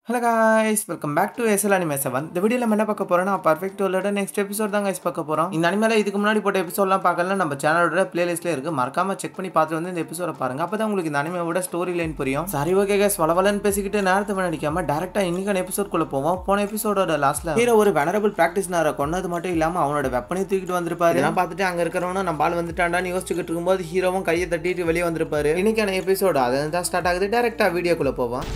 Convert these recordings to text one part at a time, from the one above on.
hello guys welcome back to SL anime seven இந்த வீடியோவில் நம்ம என்ன பார்க்க போறோம்னா பர்ஃபெக்ட் வேர்ல்டோட நெக்ஸ்ட் எபிசோட் தான் guys பார்க்க போகிறோம் இந்த அனிமேல இதுக்கு முன்னாடி போட்ட எபிசோட்லாம் பார்க்கலாம் நம்ம சேனலோட பிளேலிஸ்ட்ல இருக்கு மறக்காம செக் பண்ணி பார்த்துட்டு வந்து இந்த எபிசோட பாருங்க அப்போ தான் உங்களுக்கு இந்த அனிமையோட ஸ்டோரி லைன் புரியும் சரி ஓகே கேஸ் வளவலன்னு பேசிக்கிட்டு நேரத்தை அடிக்காம டேரக்டா இன்னைக்கான எபிசோட்குள்ள போவோம் போன எபிசோடோட லாஸ்ட்ல ஹீரோ ஒரு வெனரபிள் பிராக்டிஸ் நேர கொண்டது மட்டும் இல்லாம அவனோட வெப்பனையும் தூக்கிட்டு வந்திருப்பாரு இதெல்லாம் பார்த்துட்டு அங்க இருக்கிறவனும் நம்ம ஆள் வந்துட்டாண்டான்னு யோசிச்சுக்கிட்டு இருக்கும்போது ஹீரோவும் கையை தட்டிட்டு வெளியே வந்திருப்பாரு இன்னைக்கான எபிசோடு அதை தான் ஸ்டார்ட் ஆகுது டேரக்டா வீடியோக்குள்ள போவோம்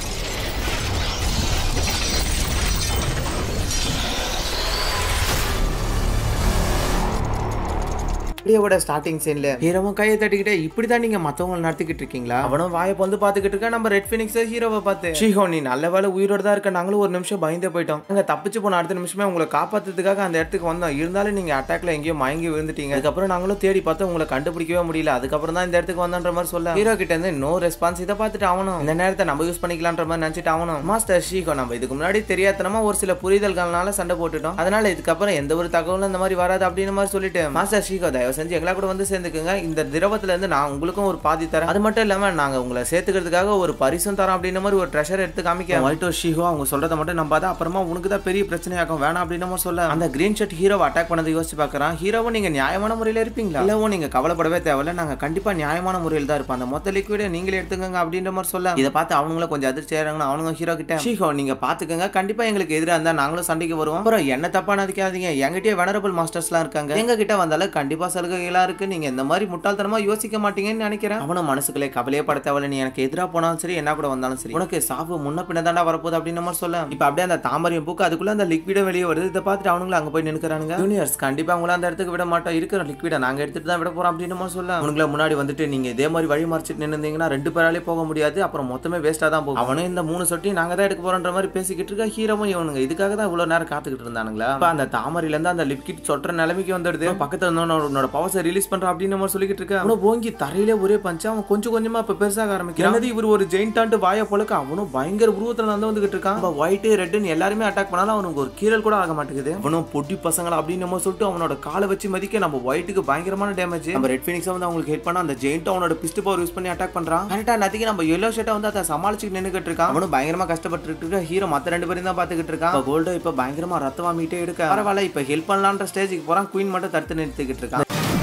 வீடியோவோட ஸ்டார்டிங் சீன்ல ஹீரோவும் கையை தட்டிக்கிட்டே இப்படி தான் நீங்க மத்தவங்க நடத்திக்கிட்டு இருக்கீங்களா அவனும் வாயை வந்து பாத்துக்கிட்டு இருக்க நம்ம ரெட் பினிக்ஸ் ஹீரோவை பார்த்து ஷீஹோ நீ நல்ல வேலை உயிரோட தான் இருக்க நாங்களும் ஒரு நிமிஷம் பயந்தே போயிட்டோம் அங்க தப்பிச்சு போன அடுத்த நிமிஷமே உங்களை காப்பாத்துறதுக்காக அந்த இடத்துக்கு வந்தோம் இருந்தாலும் நீங்க அட்டாக்ல எங்கேயோ மயங்கி விழுந்துட்டீங்க அதுக்கப்புறம் நாங்களும் தேடி பார்த்தோம் உங்களை கண்டுபிடிக்கவே முடியல அதுக்கப்புறம் தான் இந்த இடத்துக்கு வந்தன்ற மாதிரி சொல்ல ஹீரோ கிட்ட இருந்து நோ ரெஸ்பான்ஸ் இதை பார்த்துட்டு அவனும் இந்த நேரத்தை நம்ம யூஸ் பண்ணிக்கலான்ற மாதிரி நினைச்சிட்டு அவனும் மாஸ்டர் ஷீகோ நம்ம இதுக்கு முன்னாடி தெரியாதனமா ஒரு சில புரிதல்கள்னால சண்டை போட்டுட்டோம் அதனால இதுக்கப்புறம் எந்த ஒரு தகவலும் இந்த மாதிரி வராது அப்படின்னு மாதிரி சொல்லிட்டு மாஸ்டர் ஷீகோ தயவு செஞ்சு எங்களா கூட வந்து சேர்ந்துக்குங்க இந்த திரவத்துல இருந்து நான் உங்களுக்கும் ஒரு பாதி தரேன் அது மட்டும் இல்லாம நாங்க உங்களை சேர்த்துக்கிறதுக்காக ஒரு பரிசும் தரோம் அப்படின்ற மாதிரி ஒரு ட்ரெஷர் எடுத்து காமிக்க ஒயிட் ஷீகோ அவங்க சொல்றத மட்டும் நம்பாத அப்புறமா உனக்கு தான் பெரிய பிரச்சனையாகும் வேணாம் அப்படின்னு மாதிரி சொல்ல அந்த கிரீன் ஷர்ட் ஹீரோவை அட்டாக் பண்ணதை யோசிச்சு பார்க்கறான் ஹீரோவும் நீங்க நியாயமான முறையில் இருப்பீங்களா இல்லவும் நீங்க கவலைப்படவே தேவையில்ல நாங்க கண்டிப்பா நியாயமான முறையில் தான் இருப்போம் அந்த மொத்த லிக்விட நீங்களே எடுத்துக்கங்க அப்படின்ற மாதிரி சொல்ல இதை பார்த்து அவங்களும் கொஞ்சம் அதிர்ச்சி ஆகிறாங்க அவனுங்க ஹீரோ கிட்ட ஷீஹோ நீங்க பாத்துக்கங்க கண்டிப்பா எங்களுக்கு எதிராக இருந்தா நாங்களும் சண்டைக்கு வருவோம் அப்புறம் என்ன தப்பா நினைக்காதீங்க என்கிட்டயே வெனரபிள் மாஸ்டர்ஸ்லாம் இருக்காங்க எங்க கிட்ட வந்தாலும் கண்டிப்பா சலுகைகளா இருக்கு நீங்க இந்த மாதிரி முட்டாள்தனமா யோசிக்க மாட்டீங்கன்னு நினைக்கிறேன் அவனும் மனசுக்குள்ளே கவலையே பட தேவையில்ல நீ எனக்கு எதிராக போனாலும் சரி என்ன கூட வந்தாலும் சரி உனக்கு சாவு முன்ன பின்ன தாண்டா வரப்போகுது அப்படின்னு மாதிரி சொல்ல இப்ப அப்படியே அந்த தாமரையும் பூக்கு அதுக்குள்ள அந்த லிக்விட வெளியே வருது இதை பார்த்துட்டு அவனுங்களும் அங்க போய் நின்னுக்கிறானுங்க ஜூனியர்ஸ் கண்டிப்பா அவங்கள அந்த இடத்துக்கு விட மாட்டோம் இருக்கிற லிக்விட நாங்க எடுத்துட்டு தான் விட போறோம் அப்படின்னு மாதிரி சொல்ல அவனுங்கள முன்னாடி வந்துட்டு நீங்க இதே மாதிரி வழி மறைச்சிட்டு நின்னுந்தீங்கன்னா ரெண்டு பேராலே போக முடியாது அப்புறம் மொத்தமே வேஸ்டா தான் போகும் அவனும் இந்த மூணு சொட்டி நாங்க தான் எடுக்க போறோன்ற மாதிரி பேசிக்கிட்டு இருக்க ஹீரோவும் இவனுங்க இதுக்காக தான் இவ்வளவு நேரம் காத்துக்கிட்டு இருந்தானுங்களா இப்ப அந்த தாமரையில இருந்து அந்த லிப்கிட் சொட்டுற நிலைமைக்கு வந்துடுது பக்கத்துல இருந்தவன உன்னோட பவர்ஸை ரிலீஸ் பண்ற அப்படின்னு மாதிரி சொல்லிக்கிட்டு இருக்க அவனும் ஓங்கி தரையிலே ஒரே பஞ்சு அவன் கொஞ்சம் கொஞ்சமா இப்ப பெருசாக ஆரம்பிக்கிறான் என்னது இவர் ஒரு ஜெயின்டான்ட்டு வாய போலக்க அவனும் பயங்கர உருவத்துல வந்து வந்துகிட்டு இருக்கான் இப்ப ஒயிட் ரெட்னு எல்லாருமே அட்டாக் பண்ணாலும் அவனுக்கு ஒரு கீரல் கூட ஆக மாட்டேங்குது அவனும் பொட்டி பசங்களா அப்படின்னு நம்ம சொல்லிட்டு அவனோட காலை வச்சு மதிக்க நம்ம ஒயிட்டுக்கு பயங்கரமான டேமேஜ் நம்ம ரெட் பினிக்ஸ் வந்து அவங்களுக்கு ஹெல்ப் பண்ணா அந்த ஜெயிண்ட் அவனோட பிஸ்ட் பவர் யூஸ் பண்ணி அட்டாக் பண்றான் கரெக்டா நதிக்கு நம்ம எல்லோ ஷர்ட்டை வந்து அதை சமாளிச்சு நின்னுகிட்டு இருக்கான் அவனும் பயங்கரமா கஷ்டப்பட்டு இருக்க ஹீரோ மத்த ரெண்டு பேரும் தான் பாத்துக்கிட்டு இருக்கான் கோல்டோ இப்ப பயங்கரமா ரத்த வாமிட்டே எடுக்க பரவாயில்ல இப்ப ஹெல்ப் பண்ணலான்ற ஸ்டேஜுக்கு போறான் குயின் மட்டும் தடுத்து நிறுத்திக்கிட்டு இருக்கான்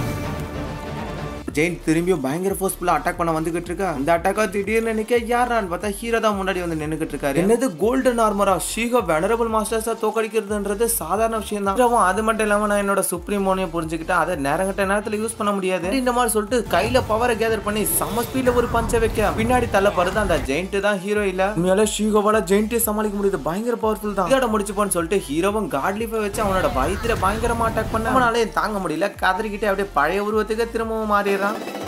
ஜெயின் திரும்பியும் பயங்கர ஃபோர்ஸ்ஃபுல்லா அட்டாக் பண்ண வந்துகிட்டு இருக்கா இந்த அட்டாக்கா திடீர்னு நிக்க யாரான்னு பார்த்தா ஹீரோ தான் முன்னாடி வந்து நின்னுகிட்டு இருக்காரு என்னது கோல்டன் ஆர்மரா ஷீகோ வெனரபிள் மாஸ்டர்ஸா தோக்கடிக்கிறதுன்றது சாதாரண விஷயம் தான் அது மட்டும் இல்லாம நான் என்னோட சுப்ரீமோனையும் புரிஞ்சுக்கிட்டேன் அதை நேரங்கட்ட நேரத்துல யூஸ் பண்ண முடியாது இந்த மாதிரி சொல்லிட்டு கையில பவரை கேதர் பண்ணி சம ஸ்பீட்ல ஒரு பஞ்ச வைக்க பின்னாடி தள்ளப்படுது அந்த ஜெயிண்ட் தான் ஹீரோ இல்ல உண்மையால ஷீகோவால ஜெயிண்டே சமாளிக்க முடியுது பயங்கர பவர்ஃபுல் தான் இதோட முடிச்சுப்போன்னு சொல்லிட்டு ஹீரோவும் காட் லீஃபை வச்சு அவனோட வயித்துல பயங்கரமா அட்டாக் பண்ண அவனாலே தாங்க முடியல கதறிக்கிட்டே அப்படியே பழைய உருவத்துக்கு திரும்பவும் மாறிடுறான்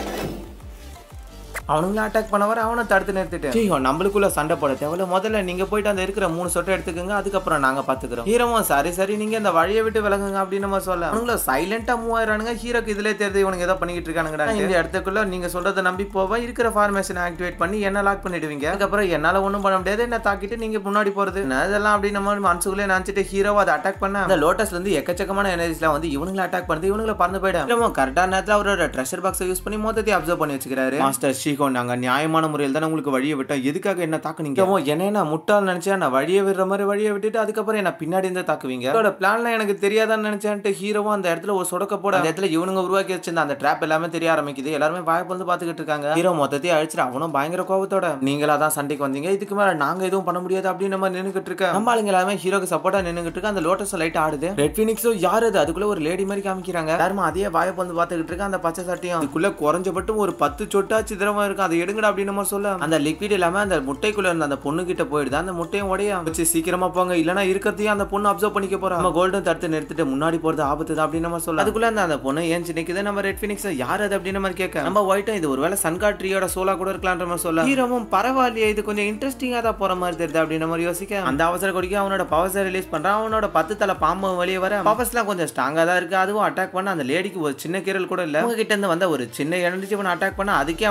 அவனுங்களும் அட்டாக் பண்ண வர அவனை தடுத்து நிறுத்திட்டு ஐயோ நம்மளுக்குள்ள சண்டை போட தேவையில்ல முதல்ல நீங்க போயிட்டு அந்த இருக்கிற மூணு சொட்டை எடுத்துக்கோங்க அதுக்கப்புறம் நாங்க பாத்துக்கிறோம் ஹீரோவும் சரி சரி நீங்க இந்த வழியை விட்டு விலகுங்க அப்படின்னு நம்ம சொல்ல அவங்கள சைலண்டா மூவ் ஆயிரானுங்க ஹீரோக்கு இதுல தெரிஞ்சு இவனுங்க ஏதோ பண்ணிக்கிட்டு இருக்கானுங்கடா இந்த இடத்துக்குள்ள நீங்க சொல்றதை நம்பி போவா இருக்கிற ஃபார்மேஷன் ஆக்டிவேட் பண்ணி என்ன லாக் பண்ணிடுவீங்க அதுக்கப்புறம் என்னால ஒண்ணும் பண்ண முடியாது என்ன தாக்கிட்டு நீங்க முன்னாடி போறது நான் இதெல்லாம் அப்படின்னு நம்ம மனசுக்குள்ளே நினைச்சிட்டு ஹீரோவை அதை அட்டாக் பண்ண அந்த லோட்டஸ்ல இருந்து எக்கச்சக்கமான எனர்ஜிஸ்லாம் வந்து இவனுங்களை அட்டாக் பண்ணுது இவனுங்களை பறந்து போயிடும் கரெக்டான நேரத்தில் அவரோட ட்ரெஷர் பாக்ஸை யூஸ் பண்ணி மொத்தத்தையும் அப்சர்வ் பண்ணி வச்சுக்கிறாரு மாஸ்டர் ஷீகோ நாங்க நியாயமான முறையில் தான் உங்களுக்கு வழியை விட்டோம் எதுக்காக என்ன தாக்குனீங்க ஓ என்ன நான் முட்டாள் நினைச்சேன் நான் வழியை விடுற மாதிரி வழியை விட்டுட்டு அதுக்கப்புறம் என்ன பின்னாடி இருந்து தாக்குவீங்க அதோட பிளான்ல எனக்கு தெரியாதான்னு நினைச்சேன்ட்டு ஹீரோவும் அந்த இடத்துல ஒரு சொடக்க போட அந்த இடத்துல இவனுங்க உருவாக்கி வச்சிருந்த அந்த ட்ராப் எல்லாமே தெரிய ஆரம்பிக்குது எல்லாருமே வாய்ப்பு வந்து பாத்துக்கிட்டு இருக்காங்க ஹீரோ மொத்தத்தையும் அழிச்சிட்டு அவனும் பயங்கர கோபத்தோட நீங்களா தான் சண்டைக்கு வந்தீங்க இதுக்கு மேல நாங்க எதுவும் பண்ண முடியாது அப்படின்னு நம்ம நின்னுகிட்டு இருக்க நம்ம ஆளுங்க எல்லாமே ஹீரோக்கு சப்போர்ட்டா நின்னுகிட்டு இருக்க அந்த லோட்டஸ் லைட் ஆடுது ரெட் பினிக்ஸோ யார் அது அதுக்குள்ள ஒரு லேடி மாதிரி காமிக்கிறாங்க யாருமா அதே வாய்ப்பு வந்து பாத்துக்கிட்டு இருக்க அந்த பச்சை சட்டையும் அதுக்குள்ள குறைஞ்சபட்டும் ஒரு பத்து சொட்டாச்சு திரவம் இருக்கும் அதை எடுங்கடா அப்படின்னு நம்ம சொல்ல அந்த லிக்விட் இல்லாம அந்த முட்டைக்குள்ள இருந்த அந்த பொண்ணு கிட்ட போயிடுது அந்த முட்டையும் உடைய வச்சு சீக்கிரமா போங்க இல்லனா இருக்கிறதையும் அந்த பொண்ணு அப்சர்வ் பண்ணிக்க போறோம் நம்ம கோல்டன் தடுத்து நிறுத்திட்டு முன்னாடி போறது ஆபத்து தான் அப்படின்னு நம்ம சொல்ல அதுக்குள்ள அந்த அந்த பொண்ணு ஏன் நிக்குது நம்ம ரெட் பினிக்ஸ் யார் அது அப்படின்னு மாதிரி கேட்க நம்ம ஒயிட்டும் இது ஒருவேளை சன்காட்ரியோட சோலா கூட இருக்கலான்ற மாதிரி சொல்ல ஹீரோவும் பரவாயில்லையே இது கொஞ்சம் இன்ட்ரெஸ்டிங்கா தான் போற மாதிரி தெரியுது அப்படின்னு மாதிரி யோசிக்க அந்த அவசர கொடிக்க அவனோட பவர்ஸை ரிலீஸ் பண்றான் அவனோட பத்து தலை பாம்பு வெளியே வர பவர்ஸ்லாம் கொஞ்சம் ஸ்ட்ராங்கா தான் இருக்கு அதுவும் அட்டாக் பண்ண அந்த லேடிக்கு ஒரு சின்ன கீரல் கூட இல்ல அவங்க கிட்ட இருந்து வந்த ஒரு சின்ன எனர்ஜி அவன் அட்டாக் பண்ண அதுக்கே அவனால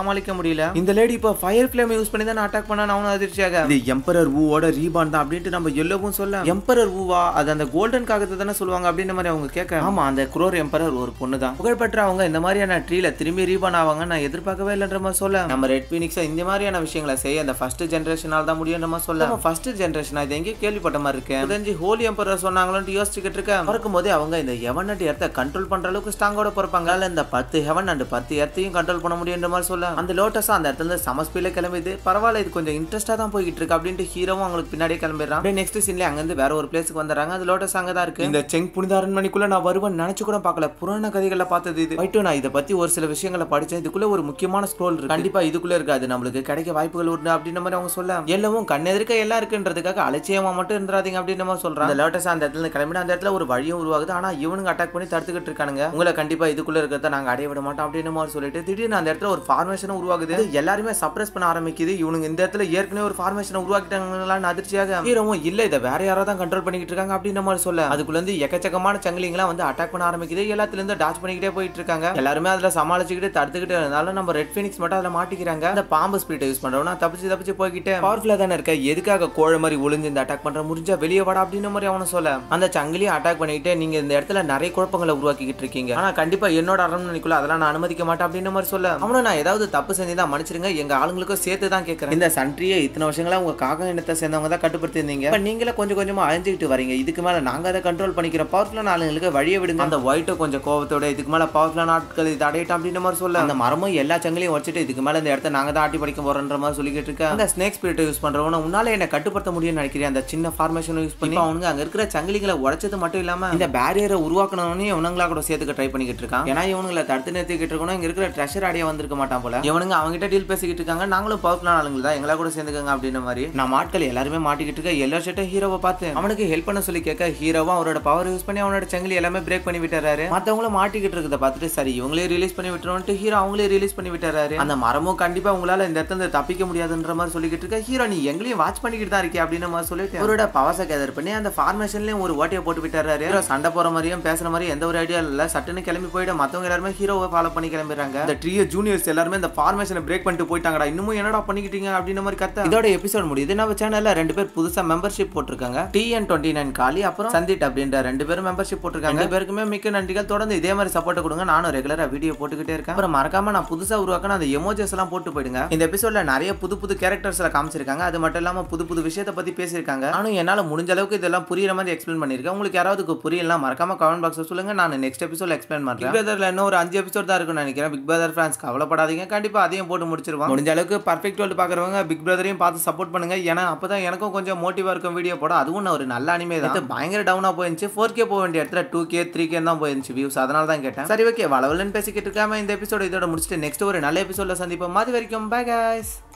சமாளிக்க முடியல இந்த லேடி இப்போ ஃபயர் ஃபிளேம் யூஸ் பண்ணி தான் அட்டாக் பண்ணா அவனும் அதிர்ச்சியாக இது எம்பரர் ஊவோட ரீபான் தான் அப்படின்ட்டு நம்ம எல்லோவும் சொல்ல எம்பரர் ஊவா அது அந்த கோல்டன் காகத்தை தானே சொல்லுவாங்க அப்படின்ற மாதிரி அவங்க கேட்க ஆமா அந்த குரோர் எம்பரர் ஒரு பொண்ணு தான் புகழ்பெற்ற அவங்க இந்த மாதிரியான ட்ரீல திரும்பி ரீபான் ஆவாங்க நான் எதிர்பார்க்கவே இல்லைன்ற மாதிரி சொல்ல நம்ம ரெட் பீனிக்ஸ் இந்த மாதிரியான விஷயங்களை செய்ய அந்த ஃபர்ஸ்ட் ஜென்ரேஷனால் தான் முடியுன்ற மாதிரி சொல்ல ஃபர்ஸ்ட் ஜென்ரேஷன் இது எங்கேயும் கேள்விப்பட்ட மாதிரி இருக்கேன் தெரிஞ்சு ஹோலி எம்பரர் சொன்னாங்களோன்னு யோசிச்சுக்கிட்டு இருக்கேன் பிறக்கும் போதே அவங்க இந்த ஹெவன் அண்ட் எர்த்தை கண்ட்ரோல் பண்ற அளவுக்கு ஸ்ட்ராங்கோட பிறப்பாங்க அதில் இந்த பத்து ஹெவன் அண்ட் பத்து எர்த்தையும் கண்ட்ரோல் பண்ண முடியுன்ற மாதிரி சொல்ல அந்த லோட்டஸ் அந்த இடத்துல இருந்து சம ஸ்பீட்ல கிளம்பிது பரவாயில்ல இது கொஞ்சம் இன்ட்ரெஸ்டா தான் போய்கிட்டு இருக்கு அப்படின்ட்டு ஹீரோவும் அவங்களுக்கு பின்னாடியே கிளம்பிடுறான் அப்படியே நெக்ஸ்ட் சீன்ல அங்கிருந்து வேற ஒரு பிளேஸ்க்கு வந்துடுறாங்க அது லோட்டஸ் அங்க தான் இருக்கு இந்த செங் புனித அரண்மனைக்குள்ள நான் வருவேன் நினைச்சு கூட பார்க்கல புராண கதைகளை பார்த்தது இது ரைட்டு நான் இதை பத்தி ஒரு சில விஷயங்களை படிச்சேன் இதுக்குள்ள ஒரு முக்கியமான ஸ்க்ரோல் இருக்கு கண்டிப்பா இதுக்குள்ள இருக்காது நம்மளுக்கு கிடைக்க வாய்ப்புகள் உண்டு அப்படின்ற மாதிரி அவங்க சொல்ல எல்லாவும் கண்ணெதிர்க்க எல்லாம் இருக்குன்றதுக்காக அலட்சியமா மட்டும் இருந்துராதீங்க அப்படின்ற மாதிரி சொல்றாங்க அந்த லோட்டஸ் அந்த இடத்துல கிளம்பினா அந்த இடத்துல ஒரு வழியும் உருவாகுது ஆனா இவனுங்க அட்டாக் பண்ணி தடுத்துக்கிட்டு இருக்கானுங்க உங்களை கண்டிப்பா இதுக்குள்ள இருக்கிறத நாங்க அடைய விட மாட்டோம் அப்படின்னு மாதிரி சொல்லிட்டு திடீர்னு அந்த இடத்துல ஒரு ஃபார்மேஷன் உருவாகுது இது எல்லாருமே சப்ரஸ் பண்ண ஆரம்பிக்குது இவனுங்க இந்த இடத்துல ஏற்கனவே ஒரு ஃபார்மேஷன் உருவாக்கிட்டாங்களான்னு அதிர்ச்சியாக ஹீரோவும் இல்ல இதை வேற யாரோ தான் கண்ட்ரோல் பண்ணிக்கிட்டு இருக்காங்க அப்படின்ற மாதிரி சொல்ல அதுக்குள்ள இருந்து எக்கச்சக்கமான சங்கிலிங்களாம் வந்து அட்டாக் பண்ண ஆரம்பிக்குது எல்லாத்துல இருந்து டாச் பண்ணிக்கிட்டே போயிட்டு இருக்காங்க எல்லாருமே அதுல சமாளிச்சுக்கிட்டு தடுத்துக்கிட்டு இருந்தாலும் நம்ம ரெட் ஃபினிக்ஸ் மட்டும் அதுல மாட்டிக்கிறாங்க அந்த பாம்பு ஸ்பீட்டை யூஸ் பண்றவனா தப்பிச்சு தப்பிச்சு போய்கிட்டு பவர்ஃபுல்லா தானே இருக்க எதுக்காக கோழை மாதிரி ஒளிஞ்சு இந்த அட்டாக் பண்ற முடிஞ்சா வெளியே வாடா அப்படின்ற மாதிரி அவனை சொல்ல அந்த சங்கிலியை அட்டாக் பண்ணிட்டு நீங்க இந்த இடத்துல நிறைய குழப்பங்களை உருவாக்கிக்கிட்டு இருக்கீங்க ஆனா கண்டிப்பா என்னோட அரண்மனைக்குள்ள அதெல்லாம் நான் அனுமதிக்க மாட்டேன் அப்படின்ற மாதிரி சொல்ல அவனை நான் ஏதாவது தப்பு செஞ்சுதான் மன்னிச்சிருங்க எங்க ஆளுங்களுக்கும் சேர்த்து தான் கேட்கறேன் இந்த சன்ட்ரியை இத்தனை வருஷங்களா உங்க காக இனத்தை சேர்ந்தவங்க தான் கட்டுப்படுத்தி இருந்தீங்க இப்ப நீங்களே கொஞ்சம் கொஞ்சமா அழிஞ்சுக்கிட்டு வரீங்க இதுக்கு மேல நாங்க அதை கண்ட்ரோல் பண்ணிக்கிறோம் பவர்ஃபுல்லான ஆளுங்களுக்கு வழியை விடுங்க அந்த ஒயிட்டை கொஞ்சம் கோவத்தோட இதுக்கு மேல பவர்ஃபுல்லான ஆட்கள் இது அடையட்டும் அப்படின்ற மாதிரி சொல்ல அந்த மரமும் எல்லா சங்கிலையும் வச்சுட்டு இதுக்கு மேல இந்த இடத்த நாங்க தான் ஆட்டி படிக்க போறோன்ற மாதிரி சொல்லிக்கிட்டு இருக்க அந்த ஸ்னேக் ஸ்பிரிட்டை யூஸ் பண்றவன உன்னால என்ன கட்டுப்படுத்த முடியும்னு நினைக்கிறேன் அந்த சின்ன ஃபார்மேஷன் யூஸ் பண்ணி அவனுங்க அங்க இருக்கிற சங்கிலிகளை உடைச்சது மட்டும் இல்லாம இந்த பேரியரை உருவாக்கணும்னு இவனுங்களா கூட சேர்த்துக்க ட்ரை பண்ணிக்கிட்டு இருக்கான் ஏன்னா இவனுங்களை தடுத்து நிறுத்திக்கிட்டு இருக்கணும் இங்க இருக்கிற ட்ரெஷர் அடைய வந்திருக்க மாட்டான் போல இவனுங்க அவங்ககிட்ட டீல் பேசிக்கிட்டு இருக்காங்க நாங்களும் பவர்ஃபுல்லான ஆளுங்க தான் எங்களா கூட சேர்ந்துக்கங்க அப்படின்ற மாதிரி நம்ம ஆட்கள் எல்லாருமே மாட்டிக்கிட்டு இருக்க எல்லா ஷர்ட்டும் ஹீரோவை பார்த்து அவனுக்கு ஹெல்ப் பண்ண சொல்லி கேட்க ஹீரோவும் அவரோட பவர் யூஸ் பண்ணி அவனோட சங்கிலி எல்லாமே பிரேக் பண்ணி விட்டுறாரு மத்தவங்களும் மாட்டிக்கிட்டு இருக்கிறத பார்த்துட்டு சரி இவங்களே ரிலீஸ் பண்ணி விட்டுருவோம்ட்டு ஹீரோ அவங்களே ரிலீஸ் பண்ணி விட்டுறாரு அந்த மரமும் கண்டிப்பா உங்களால இந்த இடத்துல இருந்து தப்பிக்க முடியாதுன்ற மாதிரி சொல்லிக்கிட்டு இருக்க ஹீரோ நீ எங்களையும் வாட்ச் பண்ணிக்கிட்டு தான் இருக்கே அப்படின்ற மாதிரி சொல்லிட்டு அவரோட பவர்ஸை கேதர் பண்ணி அந்த ஃபார்மேஷன்லயும் ஒரு ஓட்டையை போட்டு விட்டுறாரு ஹீரோ சண்டை போற மாதிரியும் பேசுற மாதிரி எந்த ஒரு ஐடியா இல்ல சட்டுன்னு கிளம்பி போயிட மத்தவங்க எல்லாருமே ஹீரோவை ஃபாலோ பண்ணி கிளம்பிடுறாங்க இந்த ட்ரீ ஜூனியர்ஸ் எல்லாருமே இந்த ஃபார்மேஷனை பிரேக் பண்ணிட்டு போயிட்டாங்கடா இன்னமும் என்னடா பண்ணிக்கிட்டீங்க அப்படின்ற மாதிரி கத்த இதோட எபிசோட் முடியுது நம்ம சேனல்ல ரெண்டு பேர் புதுசா மெம்பர்ஷிப் போட்டிருக்காங்க டிஎன் டுவெண்ட்டி நைன் காலி அப்புறம் சந்திட் அப்படின்ற ரெண்டு பேரும் மெம்பர்ஷிப் போட்டிருக்காங்க ரெண்டு பேருக்குமே மிக்க நன்றிகள் தொடர்ந்து இதே மாதிரி சப்போர்ட் கொடுங்க நானும் ரெகுலரா வீடியோ போட்டுக்கிட்டே இருக்கேன் அப்புறம் மறக்காம நான் புதுசா உருவாக்கின அந்த எமோஜஸ் எல்லாம் போட்டு போயிடுங்க இந்த எபிசோட்ல நிறைய புது புது கேரக்டர்ஸ்ல காமிச்சிருக்காங்க அது மட்டும் இல்லாம புது புது விஷயத்தை பத்தி பேசியிருக்காங்க நானும் என்னால முடிஞ்ச அளவுக்கு இதெல்லாம் புரியுற மாதிரி எக்ஸ்பிளைன் பண்ணிருக்கேன் உங்களுக்கு யாராவது புரியலாம் மறக்காம கமெண்ட் பாக்ஸ்ல சொல்லுங்க நான் நெக்ஸ்ட் எபிசோட் எக்ஸ்பிளைன் பண்றேன் பிக் பிரதர்ல இன்னும் ஒரு அஞ்சு எபிசோட் தான் இருக்கும்னு நினைக்கிறேன் பிக் பிரதர் ஃபேன்ஸ் கவலைப்படாதீங்க கண்டிப்பா அதையும் போட்டு முடிச்சிருவாங்க முடிஞ்ச அளவுக்கு பர்ஃபெக்ட் வேர்ல்டு பாக்குறவங்க பிக் பிரதரையும் பார்த்து சப்போர்ட் பண்ணுங்க ஏன்னா அப்பதான் எனக்கும் கொஞ்சம் மோட்டிவா இருக்கும் வீடியோ போட அதுவும் நான் ஒரு நல்ல அனிமே தான் இது பயங்கர டவுனா போயிருந்துச்சு ஃபோர் கே போக வேண்டிய இடத்துல டூ கே த்ரீ கே தான் போயிருந்துச்சு வியூஸ் அதனால தான் கேட்டேன் சரி ஓகே வளவலன்னு பேசிக்கிட்டு இருக்காம இந்த எபிசோட இதோட முடிச்சுட்டு நெக்ஸ்ட் ஒரு நல்ல எபிசோட்ல சந்திப்போம் அது வரைக்கும் பை guys